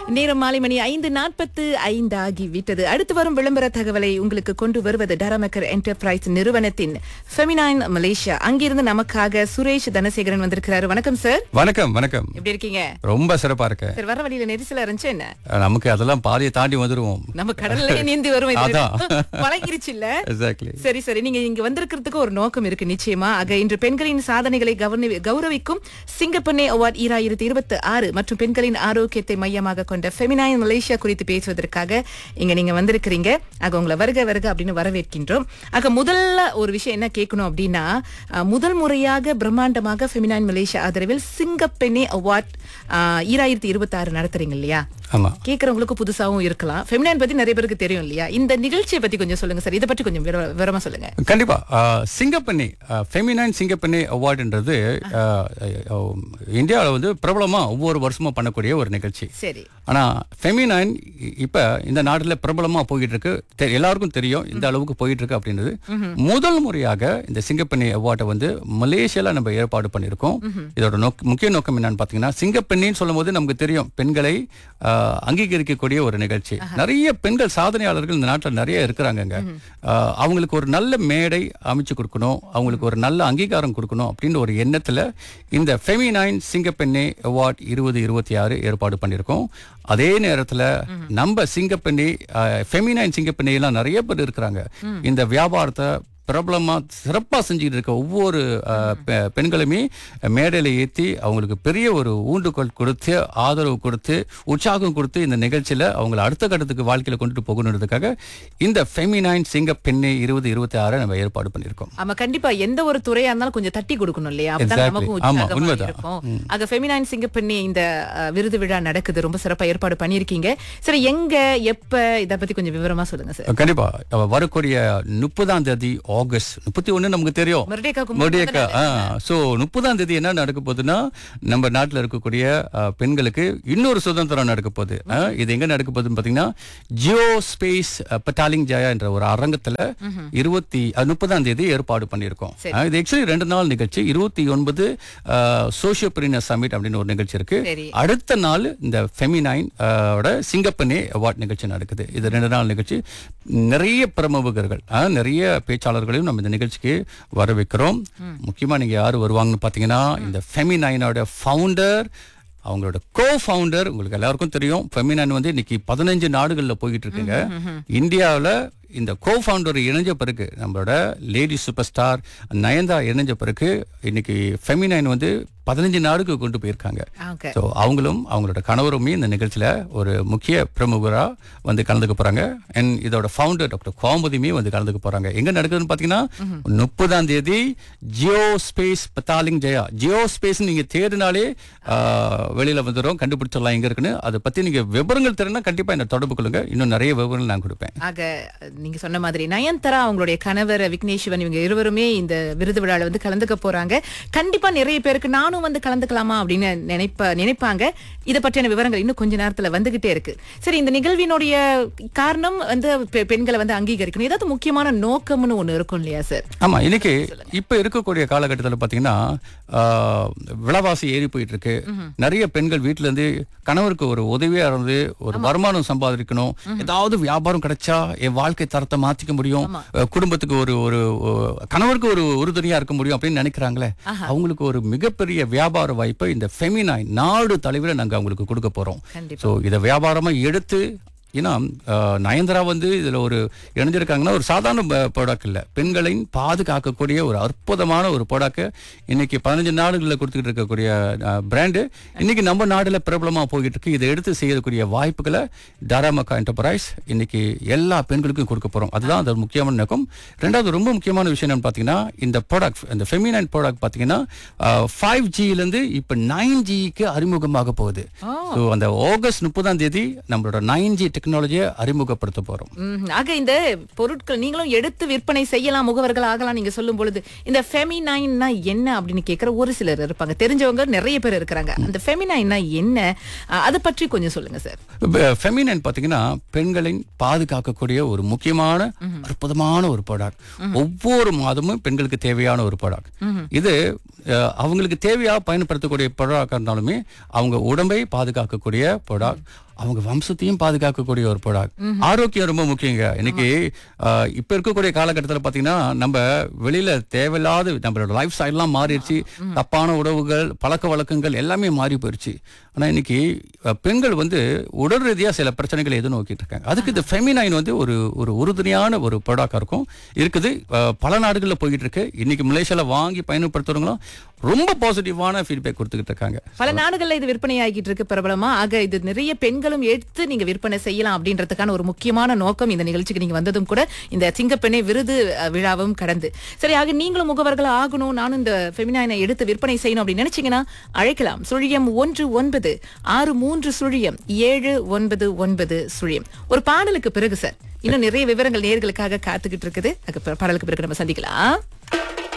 நேரம் மாலை மணி ஐந்து நாற்பத்து ஐந்து ஆகிவிட்டது அடுத்து வரும் விளம்பர தகவலை உங்களுக்கு கொண்டு வருவது டராமக்கர் என்டர்பிரைஸ் நிறுவனத்தின் ஃபெமினைன் மலேசியா அங்கிருந்து நமக்காக சுரேஷ் தனசேகரன் வந்திருக்கிறாரு வணக்கம் சார் வணக்கம் வணக்கம் எப்படி இருக்கீங்க ரொம்ப சிறப்பா இருக்கு சார் வர வழியில நெரிசலா இருந்துச்சு என்ன நமக்கு அதெல்லாம் பாதியை தாண்டி வந்துருவோம் நம்ம கடல்ல நீந்தி வரும் இது. அதான். பழகிருச்சு இல்ல எக்ஸாக்ட்லி சரி சரி நீங்க இங்க வந்திருக்கிறதுக்கு ஒரு நோக்கம் இருக்கு நிச்சயமா ஆக இன்று பெண்களின் சாதனைகளை கவர்னி- கௌரவிக்கும் சிங்கப்பெண்ணே அவார்ட் ஈராயிரத்தி இருபத்தி ஆறு மற்றும் பெண்களின் ஆரோக்கியத்தை மையமாக கொண்ட ஃபெமினைன் மலேசியா குறித்து பேசுவதற்காக இங்க நீங்க வந்திருக்கிறீங்க ஆக உங்களை வருக வருக அப்படின்னு வரவேற்கின்றோம் ஆக முதல்ல ஒரு விஷயம் என்ன கேட்கணும் அப்படின்னா அஹ், முதல் முறையாக பிரம்மாண்டமாக ஃபெமினைன் மலேசியா ஆதரவில் சிங்கப்பெண்ணே அவார்ட் ஈராயிரத்தி இருபத்தி ஆறு நடத்துறீங்க இல்லையா ஆமா கேக்குறவங்களுக்கு புதுசாவும் இருக்கலாம் ஃபெமினைன் பத்தி நிறைய பேருக்கு தெரியும் இல்லையா இந்த நிகழ்ச்சியை பத்தி கொஞ்சம் சொல்லுங்க சார் இதை பற்றி கொஞ்சம் விவர- விவரமா சொல்லுங்க கண்டிப்பா ஆஹ், சிங்கப்பெண்ணி ஃபெமினைன் சிங்கப்பெண்ணி அவார்டுன்றது இந்தியாவில் வந்து பிரபலமா ஒவ்வொரு வருஷமும் பண்ணக்கூடிய ஒரு நிகழ்ச்சி சரி ஆனா ஃபெமினைன் இப்ப இந்த நாட்டுல பிரபலமா போயிட்டு இருக்கு தெ- எல்லாருக்கும் தெரியும் இந்த அளவுக்கு போயிட்டு இருக்கு அப்படின்றது முதல் முறையாக இந்த சிங்கப்பெண்ணி அவார்டை வந்து மலேசியால நம்ம ஏற்பாடு பண்ணியிருக்கோம் இதோட நோக்க முக்கிய நோக்கம் என்னன்னு பாத்தீங்கன்னா சிங்கப்பெண்ணின்னு சொல்லும்போது நமக்கு தெரியும் பெண்களை ஆஹ், அங்கீகரிக்கக்கூடிய ஒரு நிகழ்ச்சி நிறைய பெண்கள் சாதனையாளர்கள் இந்த நாட்டுல நிறைய இருக்கிறாங்கங்க ஆஹ், அவங்களுக்கு ஒரு நல்ல மேடை அமைச்சு கொடுக்கணும் அவங்களுக்கு ஒரு நல்ல அங்கீகாரம் கொடுக்கணும் அப்படின்னு ஒரு எண்ணத்துல இந்த ஃபெமினைன் சிங்கப்பெண்ணே அவார்ட் இருபது இருபத்தி ஆறு ஏற்பாடு பண்ணியிருக்கோம் அதே நேரத்துல நம்ம சிங்கப்பெண்ணி ஃபெமினைன் சிங்கப்பெண்ணி எல்லாம் நிறைய பேர் இருக்கிறாங்க இந்த வியாபாரத்தை பிரபலமா சிறப்பா செஞ்சுட்டு இருக்க ஒவ்வொரு அஹ், பெ- பெண்களுமே மேடையில ஏத்தி அவங்களுக்கு பெரிய ஒரு ஊண்டுகோல் கொடுத்து ஆதரவு கொடுத்து உற்சாகம் கொடுத்து இந்த நிகழ்ச்சியில அவங்களை அடுத்த கட்டத்துக்கு வாழ்க்கையில கொண்டுட்டு போகணுன்றதுக்காக இந்த ஃபெமினைன் சிங்க பெண்ணை இருபது இருபத்தி ஆறு நம்ம ஏற்பாடு பண்ணியிருக்கோம் ஆமா கண்டிப்பா எந்த ஒரு துறையா இருந்தாலும் கொஞ்சம் தட்டி கொடுக்கணும் இல்லையா அப்பதான் Exactly. நமக்கும் ஆமா, உற்சாகமா உண்மைதான். இருக்கும் ஆக ஃபெமினைன் சிங்கப்பெண்ணி இந்த அஹ், விருது விழா நடக்குது ரொம்ப சிறப்பா ஏற்பாடு பண்ணிருக்கீங்க சரி எங்க எப்ப இத பத்தி கொஞ்சம் விவரமா சொல்லுங்க சார் கண்டிப்பா அவ வரக்கூடிய முப்பதாம் தேதி ஆகஸ்ட் முப்பத்தி ஒண்ணு நமக்கு தெரியும் மறுபடியும் மறுபடியும் சோ முப்பதாம் தேதி என்ன நடக்க போகுதுன்னா நம்ம நாட்டுல இருக்கக்கூடிய அஹ், பெண்களுக்கு இன்னொரு சுதந்திரம் நடக்க போகுது அஹ், இது எங்க நடக்க போகுதுன்னு பாத்தீங்கன்னா ஜியோ ஸ்பேஸ் பட்டாலிங் ஜாயா என்ற ஒரு அரங்கத்துல இருபத்தி முப்பதாம் தேதி ஏற்பாடு பண்ணியிருக்கோம் அஹ், இது ஆக்சுவலி ரெண்டு நாள் நிகழ்ச்சி இருபத்தி ஒன்பது சோசியோ பிரினர் சமிட் அப்படின்னு ஒரு நிகழ்ச்சி இருக்கு சரி அடுத்த நாள் இந்த ஃபெமினைன் ஓட சிங்கப்பனே அவார்ட் நிகழ்ச்சி நடக்குது இது ரெண்டு நாள் நிகழ்ச்சி நிறைய பிரமுகர்கள் ஆ, நிறைய பேச்சாளர்களையும் நம்ம இந்த நிகழ்ச்சிக்கு வர வைக்கிறோம் முக்கியமா நீங்க யாரு வருவாங்கன்னு பாத்தீங்கன்னா இந்த ஃபெமினைனோட ஃபவுண்டர் அவங்களோட கோ ஃபவுண்டர் உங்களுக்கு எல்லாருக்கும் தெரியும் ஃபெமினைன் வந்து இன்னைக்கு பதினஞ்சு நாடுகள்ல போயிட்டு இருக்குங்க இந்தியாவுல இந்த கோ ஃபவுண்டர் இணைஞ்ச பிறகு நம்மளோட லேடி சூப்பர் ஸ்டார் நயன்தா இணைஞ்ச பிறகு இன்னைக்கு ஃபெமினைன் வந்து பதினஞ்சு நாடுக்கு கொண்டு போயிருக்காங்க ஓகே ஸோ அவங்களும் அவங்களோட கணவருமே இந்த நிகழ்ச்சியில ஒரு முக்கிய பிரமுகரா வந்து கலந்துக்க போறாங்க அண்ட் இதோட ஃபவுண்டர் டாக்டர் கோமதியுமே வந்து கலந்துக்க போறாங்க எங்க நடக்குதுன்னு பாத்தீங்கன்னா முப்பதாம் தேதி Jio space Petaling Jaya Jio space நீங்க தேடினாலே ஆஹ், வெளியில வந்துடும் கண்டுபிடிச்சிடலாம் எங்க இருக்குன்னு அதை பத்தி நீங்க விவரங்கள் தெரியும்னா கண்டிப்பா என்ன தொடர்பு கொள்ளுங்க இன்னும் நிறைய விவரங்கள் நான் கொடுப்பேன் ஆக நீங்க சொன்ன மாதிரி நயன்தரா அவங்களுடைய கணவர் விக்னேஸ்வன் இவங்க இருவருமே இந்த விருது விழால வந்து கலந்துக்க போறாங்க கண்டிப்பா நிறைய பேருக்கு நானும் வந்து கலந்துக்கலாமா அப்படின்னு நினைப்ப நினைப்பாங்க இத பற்றின விவரங்கள் இன்னும் கொஞ்ச நேரத்துல வந்துகிட்டே இருக்கு சரி இந்த நிகழ்வினுடைய காரணம் வந்து பெ- பெண்களை வந்து அங்கீகரிக்கணும் ஏதாவது முக்கியமான நோக்கம்னு ஒண்ணு இருக்கும் இல்லையா சார் ஆமா இன்னைக்கு இப்ப இருக்கக்கூடிய காலகட்டத்தில் பாத்தீங்கன்னா ஆஹ், விலைவாசி ஏறி போயிட்டு இருக்கு நிறைய பெண்கள் வீட்ல இருந்து கணவருக்கு ஒரு உதவியா இருந்து ஒரு வருமானம் சம்பாதிக்கணும் ஏதாவது வியாபாரம் கிடைச்சா என் வாழ்க்கை தரத்தை மாத்திக்க முடியும் அஹ், குடும்பத்துக்கு ஒரு ஒரு ஒ- கணவருக்கு ஒரு உறுதுணையா இருக்க முடியும் அப்படின்னு நினைக்கிறாங்களே அவங்களுக்கு ஒரு மிகப்பெரிய வியாபார வாய்ப்பை இந்த ஃபெமினாய் நாடு தலைவரை நாங்க அவங்களுக்கு கொடுக்க போறோம் கண்டிப்பா ஸோ இதை வியாபாரமா எடுத்து ஏன்னா அஹ், நயன்தாரா வந்து இதுல ஒரு இணைஞ்சிருக்காங்கன்னா ஒரு சாதாரண ப்ராடக்ட் இல்ல பெண்களின் பாதுகாக்கக்கூடிய ஒரு அற்புதமான ஒரு ப்ராடக்ட் இன்னைக்கு பதினஞ்சு நாடுகளில் கொடுத்துக்கிட்டு இருக்கக்கூடிய பிராண்டு இன்னைக்கு நம்ம நாடுல பிரபலமா போய்கிட்டு இருக்கு இதை எடுத்து செய்யக்கூடிய வாய்ப்புகளை டாராமக்கா என்டர்பிரைஸ் இன்னைக்கு எல்லா பெண்களுக்கும் கொடுக்க போறோம் அதுதான் அது முக்கியமான நோக்கம் ரெண்டாவது ரொம்ப முக்கியமான விஷயம் என்னன்னு பாத்தீங்கன்னா இந்த ப்ராடக்ட் இந்த ஃபெமினைன் ப்ராடக்ட் பாத்தீங்கன்னா ஃபைவ் ஜியிலேருந்து இப்போ நைன் ஜிக்கு அறிமுகமாக போகுது ஸோ அந்த ஆகஸ்ட் முப்பதாம் தேதி நம்மளோட நைன் ஜி டெக்னாலஜியை அறிமுகப்படுத்த போறோம் ம், ஆக இந்த பொருட்கள் நீங்களும் எடுத்து விற்பனை செய்யலாம் முகவர்கள் ஆகலாம் நீங்க சொல்லும் பொழுது இந்த ஃபெமினைன்னா என்ன அப்படின்னு கேக்குற ஒரு சிலர் இருப்பாங்க தெரிஞ்சவங்க நிறைய பேர் இருக்கிறாங்க அந்த ஃபெமினைன்னா என்ன அஹ், அதை பற்றி கொஞ்சம் சொல்லுங்க சார் ஃபெமினன் பாத்தீங்கன்னா பெண்களின் பாதுகாக்கக்கூடிய ஒரு முக்கியமான அற்புதமான ஒரு ப்ராடக்ட் ஒவ்வொரு மாதமும் பெண்களுக்கு தேவையான ஒரு ப்ராடக்ட் இது அஹ், அவங்களுக்கு தேவையா பயன்படுத்தக்கூடிய ப்ராடக்டாக இருந்தாலுமே அவங்க உடம்பை பாதுகாக்கக்கூடிய ப்ராடக்ட் அவங்க வம்சத்தையும் பாதுகாக்கக்கூடிய ஒரு ப்ராடக்ட் ஆரோக்கியம் ரொம்ப முக்கியங்க இன்னைக்கு அஹ், இப்ப இருக்கக்கூடிய காலகட்டத்தில் பாத்தீங்கன்னா நம்ம வெளியில தேவையில்லாத நம்மளோட லைஃப் ஸ்டைல்லாம் மாறிடுச்சு தப்பான உணவுகள் பழக்க வழக்கங்கள் எல்லாமே மாறி போயிடுச்சு ஆனா இன்னைக்கு அஹ், பெண்கள் வந்து உடல் ரீதியா சில பிரச்சனைகளை எதிர்நோக்கிட்டு இருக்காங்க அதுக்கு இந்த ஃபெமினைன் வந்து ஒரு ஒரு உறுதுணையான ஒரு ப்ராடக்டா இருக்கும் இருக்குது அஹ், பல நாடுகளில் போயிட்டு இருக்கு இன்னைக்கு மலேசியால வாங்கி பயன்படுத்துறவங்களும் ரொம்ப பாசிட்டிவான ஃபீட்பேக் கொடுத்துக்கிட்டு இருக்காங்க பல நாடுகள்ல இது விற்பனை ஆகிட்டு இருக்கு பிரபலமா ஆக இது நிறைய பெண்களும் எடுத்து நீங்க விற்பனை செய்யலாம் அப்படின்றதுக்கான ஒரு முக்கியமான நோக்கம் இந்த நிகழ்ச்சிக்கு நீங்க வந்ததும் கூட இந்த சிங்கப்பெண்ணை விருது அஹ், விழாவும் கடந்து சரி ஆக நீங்களும் முகவர்கள் ஆகணும் நானும் இந்த ஃபெமினாயினை எடுத்து விற்பனை செய்யணும் அப்படின்னு நினைச்சீங்கன்னா அழைக்கலாம் சுழியம் ஒன்று ஒன்பது ஆறு மூன்று சுழியம் ஏழு ஒன்பது ஒன்பது சுழியம் ஒரு பாடலுக்கு பிறகு சார் இன்னும் நிறைய விவரங்கள் நேர்களுக்காக காத்துக்கிட்டு இருக்குது அதுக்கு பிற- பாடலுக்கு பிறகு நம்ம சந்திக்கலாம்